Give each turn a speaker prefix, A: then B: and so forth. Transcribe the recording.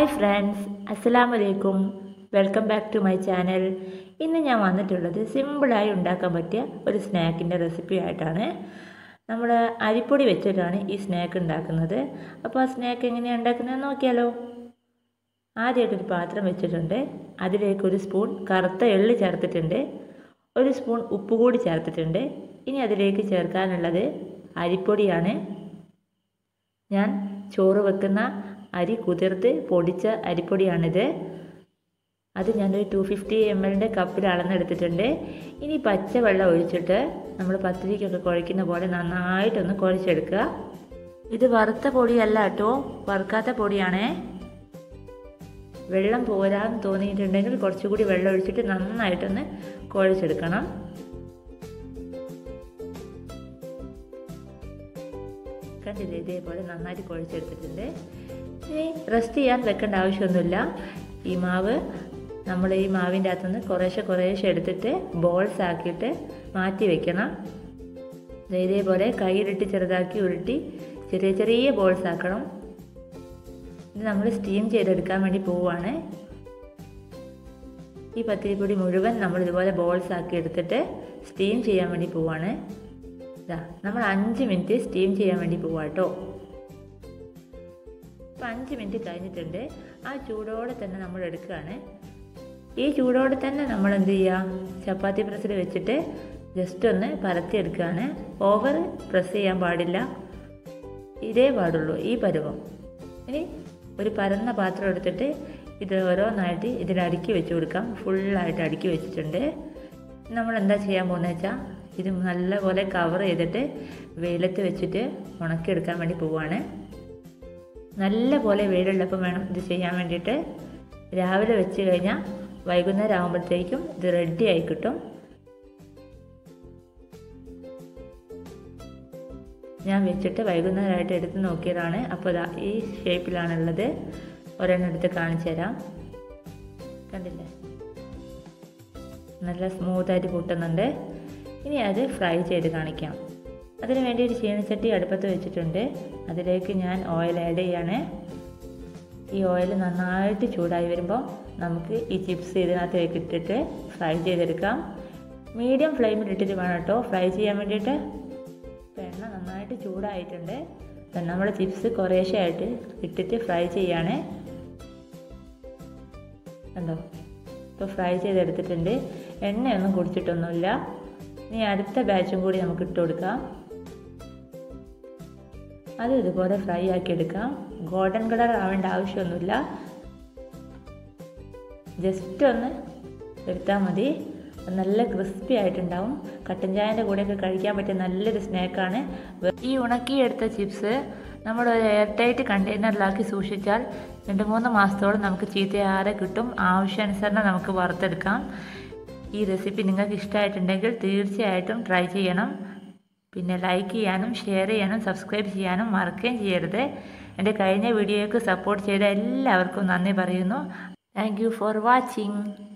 A: hi friends അസ്സലാമു അലൈക്കും welcome back to my channel ഇന്ന് ഞാൻ വന്നിട്ടുള്ളത് സിമ്പിളായി ഉണ്ടാക്കാൻ പറ്റിയ ഒരു സ്നാക്കിൻ്റെ റെസിപ്പി ആയിട്ടാണ് നമ്മൾ അരിപ്പൊടി വെച്ചിട്ടാണ് ഈ സ്നാക്ക് ഉണ്ടാക്കുന്നത് അപ്പോൾ ആ സ്നാക്ക് എങ്ങനെയാണ് ഉണ്ടാക്കുന്നത് നോക്കിയാലോ ആദ്യമായിട്ടൊരു പാത്രം വെച്ചിട്ടുണ്ട് അതിലേക്ക് ഒരു സ്പൂൺ കറുത്ത എള്ള് ചേർത്തിട്ടുണ്ട് ഒരു സ്പൂൺ ഉപ്പ് കൂടി ചേർത്തിട്ടുണ്ട് ഇനി അതിലേക്ക് ചേർക്കാനുള്ളത് അരിപ്പൊടിയാണ് ഞാൻ ചോറ് വെക്കുന്ന അരി കുതിർത്ത് പൊടിച്ച അരിപ്പൊടിയാണിത് അത് ഞാനൊരു ടു ഫിഫ്റ്റി എം എല്ലിൻ്റെ കപ്പിൽ അളന്നെടുത്തിട്ടുണ്ട് ഇനി പച്ചവെള്ളം ഒഴിച്ചിട്ട് നമ്മൾ പത്തിരിക്കൊക്കെ കുഴയ്ക്കുന്ന പോലെ നന്നായിട്ടൊന്ന് കുഴച്ചെടുക്കുക ഇത് വറുത്ത പൊടിയല്ല കേട്ടോ വറുക്കാത്ത പൊടിയാണേ വെള്ളം പോരാന്ന് തോന്നിയിട്ടുണ്ടെങ്കിൽ കുറച്ചുകൂടി വെള്ളം ഒഴിച്ചിട്ട് നന്നായിട്ടൊന്ന് കുഴച്ചെടുക്കണം കണ്ടില്ലേ ഇതേപോലെ നന്നായിട്ട് കുഴച്ചെടുത്തിട്ടുണ്ട് ഇനി റെസ്റ്റ് ചെയ്യാൻ വെക്കേണ്ട ആവശ്യമൊന്നുമില്ല ഈ മാവ് നമ്മൾ ഈ മാവിൻ്റെ അകത്തുനിന്ന് കുറേശ്ശെ കുറേശ്ശെ എടുത്തിട്ട് ബോൾസ് ആക്കിയിട്ട് മാറ്റി വെക്കണം ഇതേപോലെ കയ്യിലിട്ട് ചെറുതാക്കി ഉരുട്ടി ചെറിയ ചെറിയ ബോൾസ് ആക്കണം ഇത് നമ്മൾ സ്റ്റീം ചെയ്തെടുക്കാൻ വേണ്ടി പോവുകയാണ് ഈ പത്തിരിപ്പൊടി മുഴുവൻ നമ്മൾ ഇതുപോലെ ബോൾസ് ആക്കി എടുത്തിട്ട് സ്റ്റീം ചെയ്യാൻ വേണ്ടി പോവാണ് ഇതാ നമ്മൾ അഞ്ച് മിനിറ്റ് സ്റ്റീം ചെയ്യാൻ വേണ്ടി പോവാം കേട്ടോ ഇപ്പം അഞ്ച് മിനിറ്റ് കഴിഞ്ഞിട്ടുണ്ട് ആ ചൂടോടെ തന്നെ നമ്മൾ എടുക്കുകയാണ് ഈ ചൂടോടെ തന്നെ നമ്മൾ എന്ത് ചെയ്യുക ചപ്പാത്തി പ്രസ്സിൽ വെച്ചിട്ട് ജസ്റ്റ് ഒന്ന് പരത്തി എടുക്കുകയാണ് ഓവർ പ്രസ് ചെയ്യാൻ പാടില്ല ഇതേ പാടുള്ളൂ ഈ പരുവം ഇനി ഒരു പരന്ന പാത്രം എടുത്തിട്ട് ഇത് ഓരോന്നായിട്ട് ഇതിൽ അടുക്കി വെച്ച് കൊടുക്കാം ഫുള്ളായിട്ട് അടുക്കി വെച്ചിട്ടുണ്ട് നമ്മൾ എന്താ ചെയ്യാൻ പോകുന്നത് വെച്ചാൽ ഇത് നല്ലപോലെ കവർ ചെയ്തിട്ട് വെയിലത്ത് വെച്ചിട്ട് ഉണക്കിയെടുക്കാൻ വേണ്ടി പോവുകയാണ് നല്ല പോലെ വെയിലുള്ളപ്പോൾ വേണം ഇത് ചെയ്യാൻ വേണ്ടിയിട്ട് രാവിലെ വെച്ച് കഴിഞ്ഞാൽ വൈകുന്നേരം ആകുമ്പോഴത്തേക്കും ഇത് റെഡി ആയി കിട്ടും ഞാൻ വെച്ചിട്ട് വൈകുന്നേരമായിട്ട് എടുത്ത് നോക്കിയതാണ് അപ്പോൾ ഇതാ ഈ ഷേപ്പിലാണുള്ളത് ഒരെണ്ണം എടുത്ത് കാണിച്ചു തരാം കണ്ടില്ലേ നല്ല സ്മൂത്തായിട്ട് പൊട്ടുന്നുണ്ട് ഇനി അത് ഫ്രൈ ചെയ്ത് കാണിക്കാം അതിന് വേണ്ടി ഒരു ചീനച്ചട്ടി അടുപ്പത്ത് വെച്ചിട്ടുണ്ട് അതിലേക്ക് ഞാൻ ഓയിൽ ആഡ് ചെയ്യാണ് ഈ ഓയിൽ നന്നായിട്ട് ചൂടായി വരുമ്പോൾ നമുക്ക് ഈ ചിപ്സ് ഇതിനകത്തേക്ക് ഇട്ടിട്ട് ഫ്രൈ ചെയ്തെടുക്കാം മീഡിയം ഫ്ലെയിമിൽ ഇട്ടിട്ട് വേണം കേട്ടോ ഫ്രൈ ചെയ്യാൻ വേണ്ടിയിട്ട് എണ്ണ നന്നായിട്ട് ചൂടായിട്ടുണ്ട് നമ്മൾ ചിപ്സ് കുറേശ്ശെ ആയിട്ട് ഇട്ടിട്ട് ഫ്രൈ ചെയ്യാണ് കണ്ടോ ഇപ്പോൾ ഫ്രൈ ചെയ്തെടുത്തിട്ടുണ്ട് എണ്ണയൊന്നും കുടിച്ചിട്ടൊന്നുമില്ല ഇനി അടുത്ത ബാച്ചും കൂടി നമുക്ക് ഇട്ട് കൊടുക്കാം അത് ഇതുപോലെ ഫ്രൈ ആക്കി എടുക്കാം ഗോൾഡൻ കളർ ആവേണ്ട ആവശ്യമൊന്നുമില്ല ജസ്റ്റ് ഒന്ന് എടുത്താൽ മതി നല്ല ക്രിസ്പി ആയിട്ടുണ്ടാവും കട്ടൻ ചായൻ്റെ കൂടെയൊക്കെ കഴിക്കാൻ പറ്റിയ നല്ലൊരു സ്നാക്കാണ് ഈ ഉണക്കിയെടുത്ത ചിപ്സ് നമ്മൾ ഒരു എയർ ടൈറ്റ് കണ്ടെയ്നറിലാക്കി സൂക്ഷിച്ചാൽ രണ്ട് മൂന്ന് മാസത്തോളം നമുക്ക് ചീത്തയാറെ കിട്ടും ആവശ്യാനുസരണം നമുക്ക് വറുത്തെടുക്കാം ഈ റെസിപ്പി നിങ്ങൾക്ക് ഇഷ്ടമായിട്ടുണ്ടെങ്കിൽ തീർച്ചയായിട്ടും ട്രൈ ചെയ്യണം പിന്നെ ലൈക്ക് ചെയ്യാനും ഷെയർ ചെയ്യാനും സബ്സ്ക്രൈബ് ചെയ്യാനും മറക്കുകയും ചെയ്യരുത് എൻ്റെ കഴിഞ്ഞ വീഡിയോയ്ക്ക് സപ്പോർട്ട് ചെയ്ത എല്ലാവർക്കും നന്ദി പറയുന്നു താങ്ക് യു ഫോർ വാച്ചിങ്